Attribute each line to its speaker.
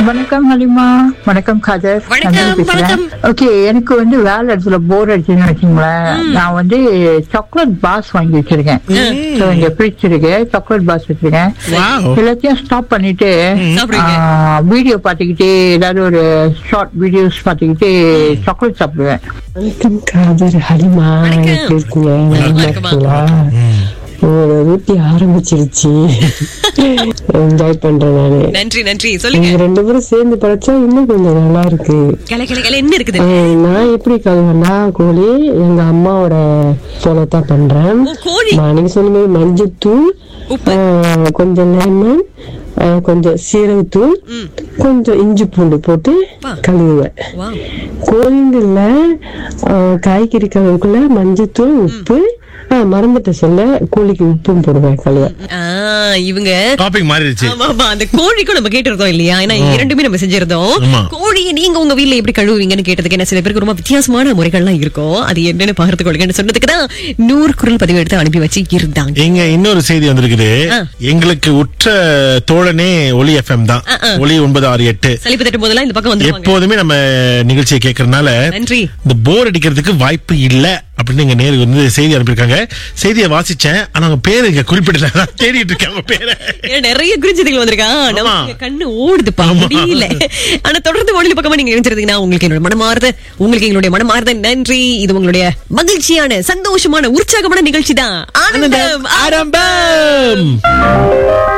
Speaker 1: வணக்கம் ஹலிமா வணக்கம் காதர்
Speaker 2: வணக்கம், வணக்கம்.
Speaker 1: ஓகே எனக்கு வந்து வேலை இடத்துல போர் அடிச்சுன்னு வச்சுங்களேன் நான் வந்து சாக்லேட் பாஸ் வாங்கி வச்சிருக்கேன் So, இங்க ஃப்ரிட்ஜ் இருக்கு சாக்லேட் பாஸ் வச்சிருக்கேன்
Speaker 3: Wow.
Speaker 1: எல்லாத்தையும் ஸ்டாப் பண்ணிட்டு
Speaker 2: சாப்பிடுவீங்க?
Speaker 1: வீடியோ பார்த்துக்கிட்டே ஏதாவது ஒரு ஷார்ட் வீடியோஸ் பார்த்துக்கிட்டு சாக்லேட் சாப்பிடுவேன்
Speaker 4: வணக்கம் காதர் ஹலிமா
Speaker 2: வணக்கம்.
Speaker 4: எப்படி இருக்கீங்க நல்லா
Speaker 2: வணக்கம்மா.
Speaker 4: இருக்கீங்களா உங்களோட ஊட்டி ஆரம்பிச்சிருச்சு என்ஜாய் பண்றேன் நானு
Speaker 2: நன்றி நன்றி சொல்லுங்க
Speaker 4: நீங்க ரெண்டு பேரும் சேர்ந்து படிச்சா இன்னும் கொஞ்சம் நல்லா இருக்கு
Speaker 2: கலை கலை கலை என்ன இருக்குது
Speaker 4: அஹ் நான் எப்படி கழுவேன்னா கோழி எங்க அம்மாவோட போலத்தான் பண்றேன்
Speaker 2: ஓ, கோழி
Speaker 4: நான் நீங்க சொன்ன மாதிரி மஞ்சத்தூள்
Speaker 2: உப்பு.
Speaker 4: அஹ் கொஞ்சம் லெமன் அஹ் கொஞ்சம் சீரகத்தூள்
Speaker 2: ம்.
Speaker 4: கொஞ்சம் இஞ்சி பூண்டு போட்டு
Speaker 2: வா.
Speaker 4: கழுவுவேன்
Speaker 2: வா
Speaker 4: கோழிங்கள்ல அஹ், காய்கறி கழுவுக்குள்ள மஞ்சத்தூள் உப்பு ஆஹ், மறந்துட்ட சொல்ல கோழிக்கு உப்பும் போடுவேன் கழுவ
Speaker 2: ஆ, இவங்க
Speaker 3: டாபிக் மாறிடுச்சு
Speaker 2: ஆமா, ஆமா, அந்த கோழிக்கும் நம்ம கேட்டிருந்தோம் இல்லையா ஏன்னா இரண்டுமே நம்ம செஞ்சிருந்தோம்
Speaker 3: ஆமா.
Speaker 2: கோழியை நீங்க உங்க வீட்ல எப்படி கழுவுவீங்கன்னு கேட்டதுக்கு என்ன சில பேருக்கு ரொம்ப வித்தியாசமான முறைகள்லாம் இருக்கும் அது என்னன்னு பார்த்து கொள்ளுங்கன்னு சொன்னதுக்கு தான் நூறு குரல் பதிவு எடுத்து அனுப்பி வச்சு இருந்தாங்க
Speaker 3: இங்க இன்னொரு செய்தி வந்திருக்குது
Speaker 2: ஆ. எங்களுக்கு
Speaker 3: எங்களுக்கு உற்ற தோழனே ஒலி எஃப்எம் தான்
Speaker 2: ஆ, ஆ.
Speaker 3: ஒலி ஒன்பது ஆறு எட்டு
Speaker 2: சலிப்பு தட்டும் போதெல்லாம் இந்த பக்கம் வந்துருவாங்க
Speaker 3: எப்போதுமே நம்ம நிகழ்ச்சியை கேட்கறதுனால
Speaker 2: நன்றி
Speaker 3: இந்த போர் அடிக்கிறதுக்கு வாய்ப்பு இல்ல அப்படின்னு எங்க நேருக்கு வந்து செய்தி அனுப்பியிருக்காங்க செய்தியை வாசிச்சேன் ஆனா அவங்க பேரு இங்க குறிப்பிடல நான் தேடிட்டு இருக்கேன் அவங்க பேரை
Speaker 2: ஏன்னா நிறைய குறிஞ்சதுகள் வந்திருக்கா நம்ம
Speaker 3: ஆமா.
Speaker 2: இங்க கண்ணு ஓடுதுப்பா முடியல ஆனா தொடர்ந்து ஒளி பக்கமா நீங்க நினைச்சிருந்தீங்கன்னா உங்களுக்கு என்னோட மனமார்ந்த உங்களுக்கு எங்களுடைய மனமார்ந்த நன்றி இது உங்களுடைய மகிழ்ச்சியான சந்தோஷமான உற்சாகமான நிகழ்ச்சி தான் ஆனந்தம்
Speaker 3: ஆரம்பம்